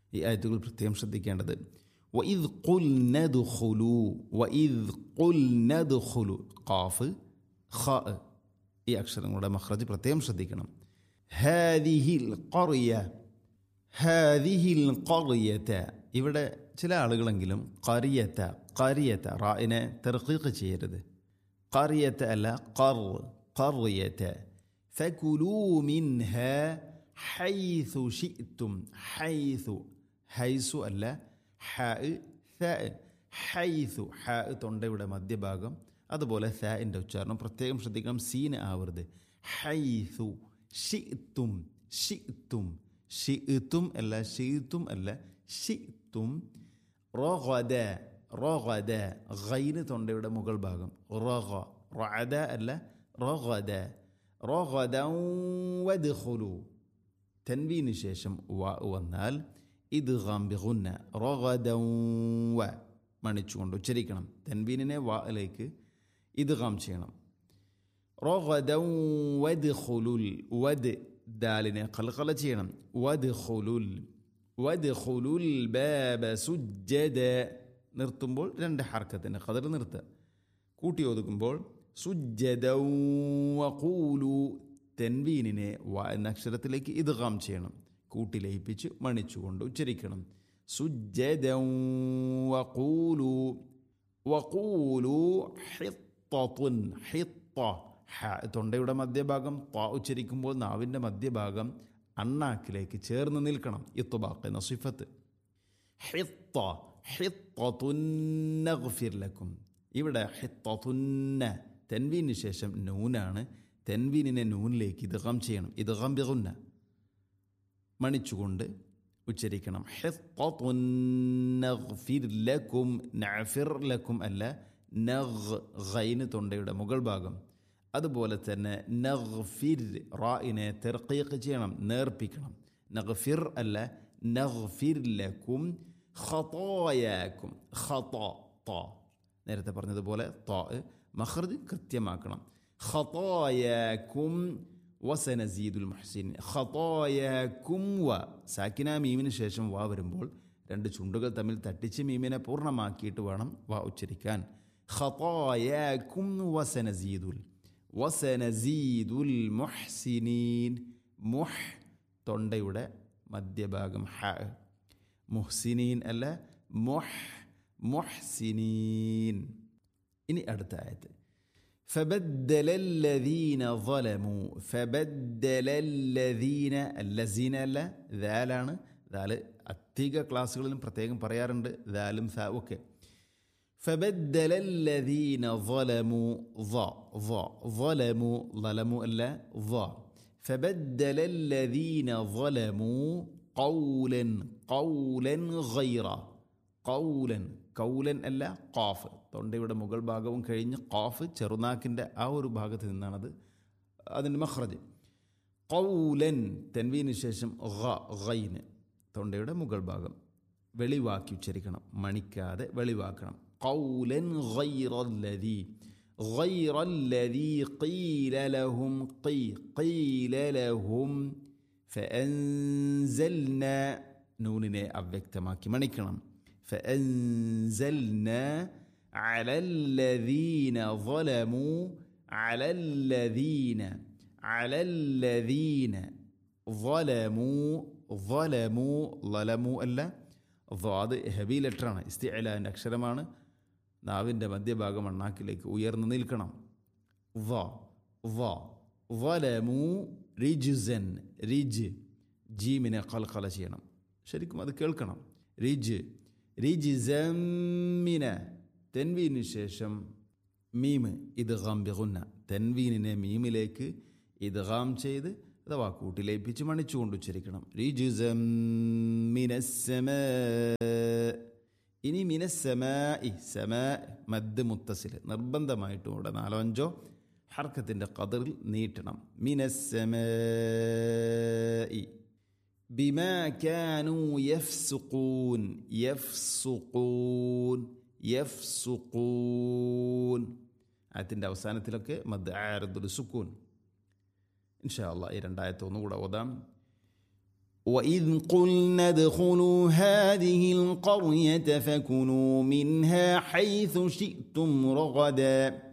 ഈ ആയത്തുകൾ പ്രത്യേകം ശ്രദ്ധിക്കേണ്ടത് വഇദ് ഖുൽ നദ്ഖുലു വഇദ് ഖുൽ നദ്ഖുലു ഖാഫ് ഖ ഈ അക്ഷരങ്ങളുടെ മഖ്റജ് പ്രത്യേകം ശ്രദ്ധിക്കണം ഹാദിഹിൽ ഖറിയ ഹാദിഹിൽ ഖറിയത ഇവിടെ ചില ആളുകളെങ്കിലും ഖറിയത ഖറിയത റായിനെ തെർഖീഖ് ചെയ്യരുത് ഖറിയത അല്ല ഖർ ഖറിയത ഫകുലൂ മിൻഹ ഹൈസു ഷിഅ്തും ഹൈസു ഹൈസു അല്ല ഹ ഥ ഹൈസു ഹ തൊണ്ടയുടെ മധ്യഭാഗം അതുപോലെ ഥൻ്റെ ഉച്ചാരണം പ്രത്യേകം ശ്രദ്ധിക്കണം സീന് ആവരുത് ഹൈസു ഷിഅ്തും ഷിഅ്തും ഷിഅ്തും അല്ല ഷിഅ്തും അല്ല ഷിഅ്തും റഗദ റഗദ ഗൈന് തൊണ്ടയുടെ മുകൾ ഭാഗം റഗ റഅദ അല്ല റഗദ റഗദ വദ്ഖുലു തൻവീന് ശേഷം വ വന്നാൽ ഇത് ഗാംബിഗുന്ന റഗദൗ വ മണിച്ചുകൊണ്ട് ഉച്ചരിക്കണം തൻവീനിനെ വായിലേക്ക് ഇത് ഗാം ചെയ്യണം റഗദൗ വദ് ഖുലുൽ വദ് ദാലിനെ ഖൽഖല ചെയ്യണം വദ് ഖുലുൽ വദ് ഖുലുൽ ബാബ സുജ്ജദ നിർത്തുമ്പോൾ രണ്ട് ഹർക്കത്തിൻ്റെ ഖദർ നിർത്തുക കൂട്ടി ഒതുക്കുമ്പോൾ സുജ്ജദൗ വഖൂലു തെൻവീനിനെ വ എന്ന അക്ഷരത്തിലേക്ക് ഇദ്ഗാം ചെയ്യണം കൂട്ടി ലയിപ്പിച്ച് മണിച്ചുകൊണ്ട് ഉച്ചരിക്കണം സുജ്ജദൗ വഖൂലു വഖൂലു ഹിത്തത്തുൻ ഹിത്ത ഹ തൊണ്ടയുടെ മധ്യഭാഗം ത ഉച്ചരിക്കുമ്പോൾ നാവിൻ്റെ മധ്യഭാഗം അണ്ണാക്കിലേക്ക് ചേർന്ന് നിൽക്കണം ഇത്തുബാക്ക് എന്ന സിഫത്ത് ഹിത്ത ഹിത്തതുന്നഗ്ഫിർ ലക്കും ഇവിടെ ഹിത്തതുന്ന തെൻവീന് ശേഷം നൂനാണ് തെൻവീനിനെ നൂനിലേക്ക് ഇദ്ഗാം ചെയ്യണം ഇദ്ഗാം ബിഗുന്ന മണിച്ചുകൊണ്ട് ഉച്ചരിക്കണം ഹിത്തതുന്നഗ്ഫിർ ലക്കും നഅഫിർ ലക്കും അല്ല നഗ് ഗൈന് തൊണ്ടയുടെ മുകൾ ഭാഗം അതുപോലെ തന്നെ നഗ്ഫിർ റായിനെ തെർക്കീക്ക് ചെയ്യണം നേർപ്പിക്കണം നഗ്ഫിർ അല്ല നഗ്ഫിർ ലക്കും ഖതായാക്കും ഖത ത നേരത്തെ പറഞ്ഞതുപോലെ ത മഹ്റജ് കൃത്യമാക്കണം ഖതായാക്കും വസനസീദുൽ മുഹ്സിൻ ഖതായാക്കും വ സാക്കിന മീമിന് ശേഷം വ വരുമ്പോൾ രണ്ട് ചുണ്ടുകൾ തമ്മിൽ തട്ടിച്ച് മീമിനെ പൂർണ്ണമാക്കിയിട്ട് വേണം വ ഉച്ചരിക്കാൻ ഖതായാക്കും വസനസീദുൽ വസനസീദുൽ മുഹ്സിനീൻ മുഹ് തൊണ്ടയുടെ മധ്യഭാഗം ഹ മുഹ്സിനീൻ അല്ല മുഹ് മുഹ്സിനീൻ ഇനി അടുത്ത ആയത്ത് فبدل الذين ظلموا فبدل الذين الذين അല്ല ദാലാണ് ദാല് അധിക ക്ലാസ്സുകളിലും പ്രത്യേകം പറയാറുണ്ട് ദാലും സ ഒക്കെ فبدل الذين ظلموا ظا ظا ظلموا ظلموا ألا ظا فبدل الذين ظلموا قولا قولا غيره قولا കൗലൻ അല്ല കാഫ് തൊണ്ടയുടെ മുകൾ ഭാഗവും കഴിഞ്ഞ് കാഫ് ചെറുനാക്കിൻ്റെ ആ ഒരു ഭാഗത്ത് നിന്നാണത് അതിൻ്റെ മഹ്റജ് കൗലൻ തെൻവീന് ശേഷം ഗ ഗൈന് തൊണ്ടയുടെ മുകൾ ഭാഗം വെളിവാക്കി ഉച്ചരിക്കണം മണിക്കാതെ വെളിവാക്കണം قولا غير الذي غير الذي قيل لهم قي قيل لهم فأنزلنا نونനെ അവ്യക്തമാക്കി മണിക്കണം فأنزلنا على الذين ظلموا على الذين على الذين ظلموا ظلموا ظلموا അല്ല ضاد ഹെവി ലെറ്ററാണ് ഇസ്തിഅലാൻ്റെ അക്ഷരമാണ് നാവിൻ്റെ മധ്യഭാഗം അണ്ണാക്കിലേക്ക് ഉയർന്നു നിൽക്കണം വ വ വലമു റിജുസൻ റിജ് ജീമിനെ കൽക്കല ചെയ്യണം ശരിക്കും അത് കേൾക്കണം റിജ് റിജിസമ്മിന തെൻവീനു ശേഷം മീമ് ഇത് ഗംബിഗുന്ന തെൻവീനിനെ മീമിലേക്ക് ഇത് ഗാം ചെയ്ത് അഥവാ കൂട്ടിലേപ്പിച്ച് മണിച്ചുകൊണ്ട് ഉച്ചരിക്കണം റിജുസം മിനസ്സമ ഇനി മിനസ്സമ ഇ സമ മദ് മുത്തസിൽ നിർബന്ധമായിട്ടും ഇവിടെ നാലോ അഞ്ചോ ഹർക്കത്തിൻ്റെ കതിറിൽ നീട്ടണം മിനസ്സമ ഇ بما كانوا يفسقون يفسقون يفسقون ആയത്തിൻ്റെ അവസാനത്തിലൊക്കെ മദ് ആരദുൽ സുക്കൂൻ ഇൻഷാ അള്ളാഹ് ഈ രണ്ടായത്തെ ഒന്നുകൂടെ ഓതാം وإذ قلنا ادخلوا هذه القرية فكلوا منها حيث شئتم رغدا